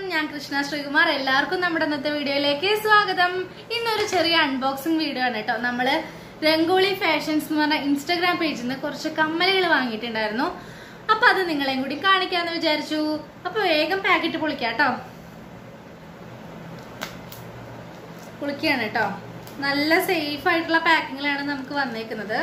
ഞാൻ കൃഷ്ണ ശ്രീകുമാർ എല്ലാവർക്കും നമ്മുടെ ഇന്നത്തെ വീഡിയോയിലേക്ക് സ്വാഗതം ഇന്നൊരു ചെറിയ അൺബോക്സിംഗ് വീഡിയോ ആണ് കേട്ടോ നമ്മള് രംഗോളി ഫാഷൻസ് എന്ന് പറഞ്ഞ ഇൻസ്റ്റാഗ്രാം പേജിൽ നിന്ന് കുറച്ച് കമ്മലുകൾ വാങ്ങിയിട്ടുണ്ടായിരുന്നു അപ്പൊ അത് നിങ്ങളെയും കൂടി കാണിക്കാന്ന് വിചാരിച്ചു അപ്പൊ വേഗം പാക്കറ്റ് പൊളിക്കാം കേട്ടോ പൊളിക്കുകയാണ് കേട്ടോ നല്ല സേഫ് ആയിട്ടുള്ള പാക്കിങ്ങിലാണ് നമുക്ക് വന്നേക്കുന്നത്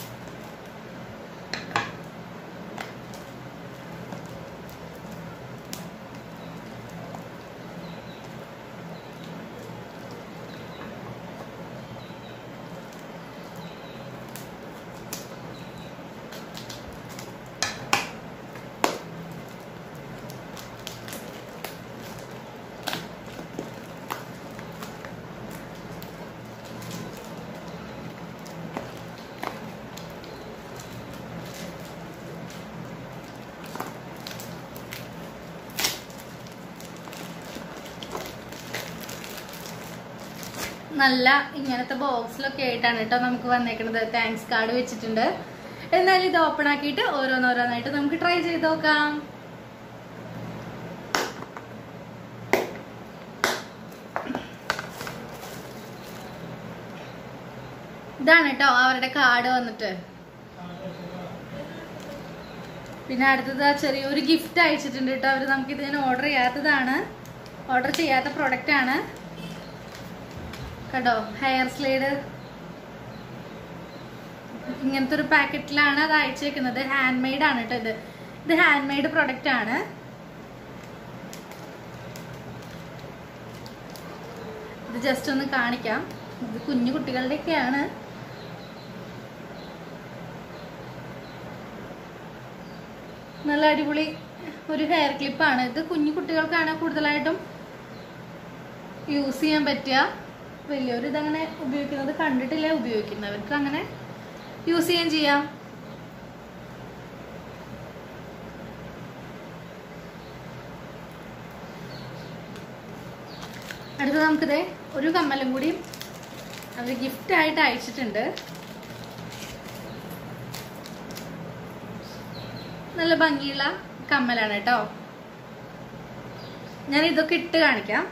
നല്ല ഇങ്ങനത്തെ ബോക്സിലൊക്കെ ആയിട്ടാണ് കേട്ടോ നമുക്ക് വന്നേക്കുന്നത് താങ്ക്സ് കാർഡ് വെച്ചിട്ടുണ്ട് എന്നാലും ഇത് ഓപ്പൺ ആക്കിയിട്ട് ഓരോന്നോരോന്നായിട്ട് നമുക്ക് ട്രൈ ചെയ്ത് നോക്കാം ഇതാണ് കേട്ടോ അവരുടെ കാർഡ് വന്നിട്ട് പിന്നെ അടുത്തത് ആ ചെറിയൊരു ഗിഫ്റ്റ് അയച്ചിട്ടുണ്ട് കേട്ടോ അവര് നമുക്ക് ഇതിന് ഓർഡർ ചെയ്യാത്തതാണ് ഓർഡർ ചെയ്യാത്ത പ്രൊഡക്റ്റ് ആണ് കേട്ടോ ഹെയർ സ്ലൈഡ് ഇങ്ങനത്തെ ഒരു പാക്കറ്റിലാണ് അത് അയച്ചേക്കുന്നത് ഹാൻഡ് മെയ്ഡ് ആണ് കേട്ടോ ഇത് ഇത് ഹാൻഡ് മെയ്ഡ് പ്രൊഡക്റ്റ് ആണ് ഇത് ജസ്റ്റ് ഒന്ന് കാണിക്കാം ഇത് കുഞ്ഞു കുട്ടികളുടെയൊക്കെയാണ് നല്ല അടിപൊളി ഒരു ഹെയർ ക്ലിപ്പാണ് ഇത് കുഞ്ഞു കുട്ടികൾക്കാണ് കൂടുതലായിട്ടും യൂസ് ചെയ്യാൻ പറ്റുക വലിയവർ ഇതങ്ങനെ ഉപയോഗിക്കുന്നത് കണ്ടിട്ടില്ല ഉപയോഗിക്കുന്നവർക്ക് അങ്ങനെ യൂസ് ചെയ്യാൻ ചെയ്യാം അടുത്ത നമുക്കിത് ഒരു കമ്മലും കൂടി അവർ ഗിഫ്റ്റ് ആയിട്ട് അയച്ചിട്ടുണ്ട് നല്ല ഭംഗിയുള്ള കമ്മലാണ് കേട്ടോ ഞാൻ ഇതൊക്കെ ഇട്ട് കാണിക്കാം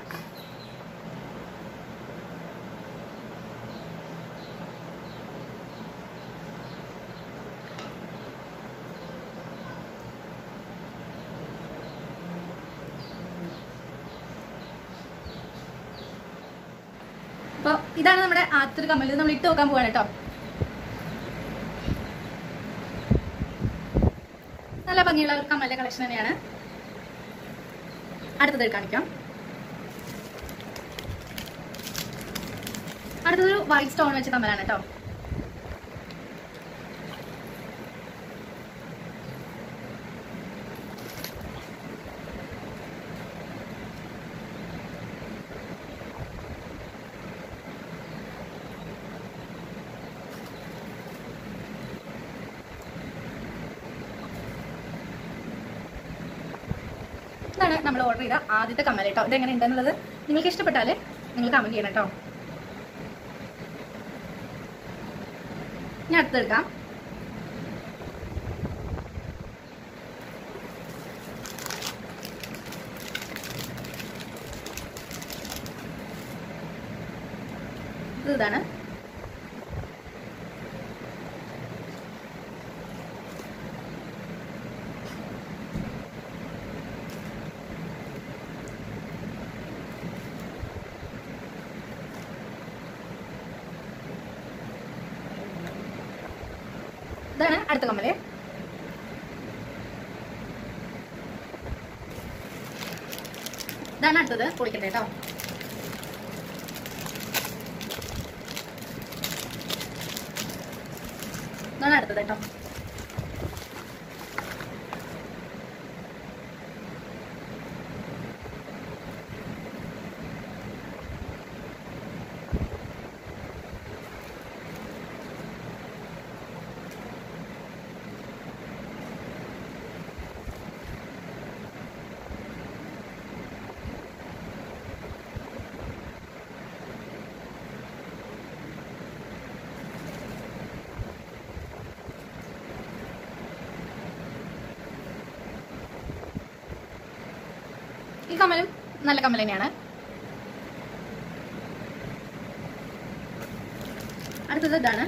അപ്പൊ ഇതാണ് നമ്മുടെ ആദ്യത്തെ ഒരു കമ്മൽ ഇത് നമ്മൾ ഇട്ട് നോക്കാൻ പോവാണ് കേട്ടോ നല്ല ഭംഗിയുള്ള ഒരു കമ്മലിന്റെ കളക്ഷൻ തന്നെയാണ് അടുത്തത് കാണിക്കാം അടുത്തതൊരു വൈറ്റ് സ്റ്റോൺ വെച്ച കമ്മലാണ് കേട്ടോ ഇതാണ് നമ്മൾ ഓർഡർ ചെയ്ത ആദ്യത്തെ കമ്മൽ കേട്ടോ ഇത് എങ്ങനെ ഉണ്ടെന്നുള്ളത് നിങ്ങൾക്ക് ഇഷ്ടപ്പെട്ടാല് നിങ്ങൾ കമന്റ് ചെയ്യണം കേട്ടോ ഞാൻ അടുത്തെടുക്കാം ഇത് ഇതാണ് ഇതാണ് അടുത്ത കമ്മല് ഇതാണ് അടുത്തത് പൊളിക്കട്ടെ കേട്ടോ ഇതാണ് അടുത്തത് കേട്ടോ ഈ കമ്മലും നല്ല കമ്മൽ തന്നെയാണ് അടുത്തത് ഇതാണ്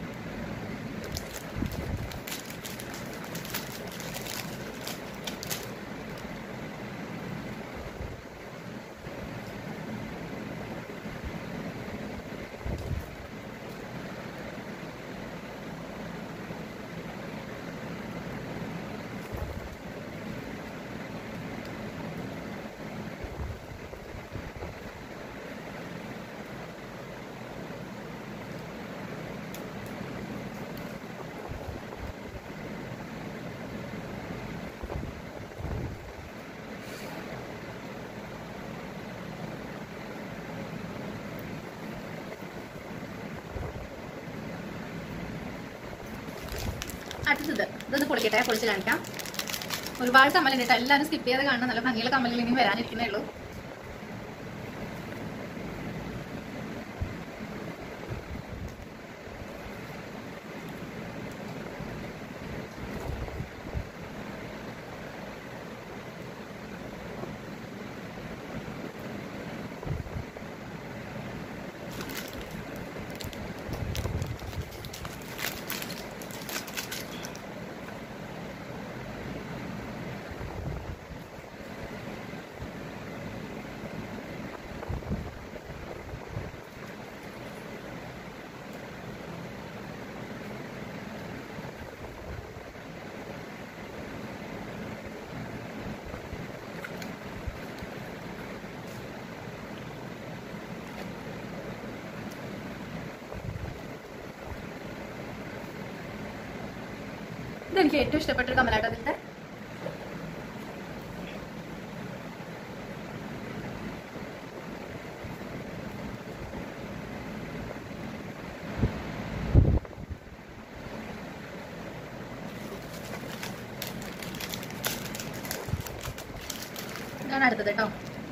അടുത്തത് ഇതൊന്ന് പൊളിക്കട്ടെ പൊളിച്ച് കാണിക്കാം ഒരുപാട് കമ്മലുണ്ട് കേട്ടോ എല്ലാവരും സ്കിപ്പ് ചെയ്ത് കാണണം നല്ല ഭംഗിയുള്ള കമ്മലുകൾ ഇനി വരാനിരിക്കുന്നേ ഉള്ളൂ ഇതെനിക്ക് ഏറ്റവും ഇഷ്ടപ്പെട്ട ഒരു കമ്മലാട്ടോ അതിന്റെ ഇതാണ് അടുത്തത് കേട്ടോ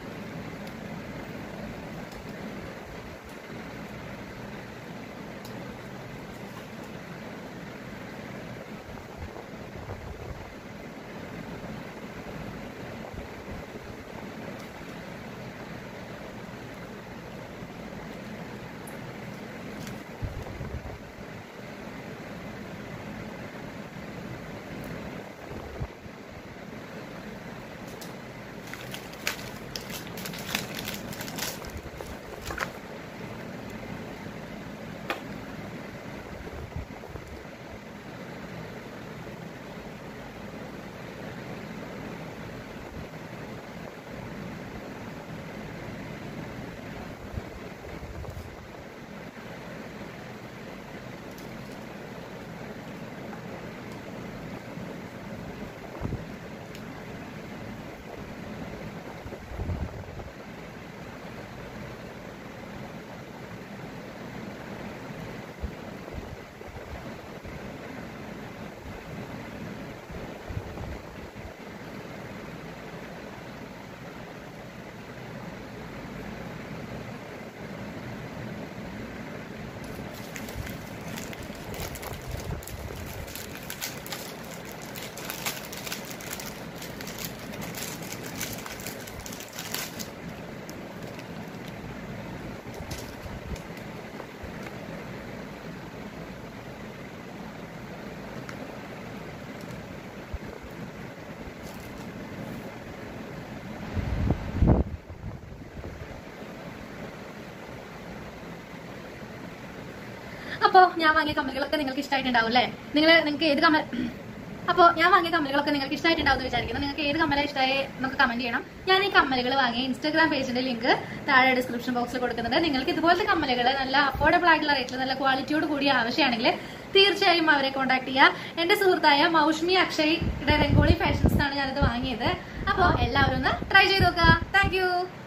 അപ്പോ ഞാൻ വാങ്ങിയ കമ്മലുകളൊക്കെ നിങ്ങൾക്ക് ഇഷ്ടമായിട്ടുണ്ടാവും അല്ലേ നിങ്ങൾ നിങ്ങൾക്ക് ഏത് കമ്മൽ അപ്പോൾ ഞാൻ വാങ്ങിയ കമ്മലുകളൊക്കെ നിങ്ങൾക്ക് ഇഷ്ടമായിട്ടുണ്ടാവും എന്ന് വിചാരിക്കുന്നു നിങ്ങൾക്ക് ഏത് കമ്മല ഇഷ്ടമായി നമുക്ക് കമന്റ് ചെയ്യണം ഞാൻ ഈ കമ്മലുകൾ വാങ്ങിയ ഇൻസ്റ്റാഗ്രാം പേജിന്റെ ലിങ്ക് താഴെ ഡിസ്ക്രിപ്ഷൻ ബോക്സിൽ കൊടുക്കുന്നുണ്ട് നിങ്ങൾക്ക് ഇതുപോലത്തെ കമ്മലുകൾ നല്ല അഫോർഡബിൾ ആയിട്ടുള്ള റേറ്റിൽ നല്ല ക്വാളിറ്റിയോട് കൂടി ആവശ്യമാണെങ്കിൽ തീർച്ചയായും അവരെ കോൺടാക്ട് ചെയ്യുക എന്റെ സുഹൃത്തായ മൗഷ്മി അക്ഷയുടെ രംഗോളി ഫാഷൻസ് ആണ് ഞാനിത് വാങ്ങിയത് അപ്പോൾ എല്ലാവരും ഒന്ന് ട്രൈ ചെയ്ത് നോക്കുക താങ്ക്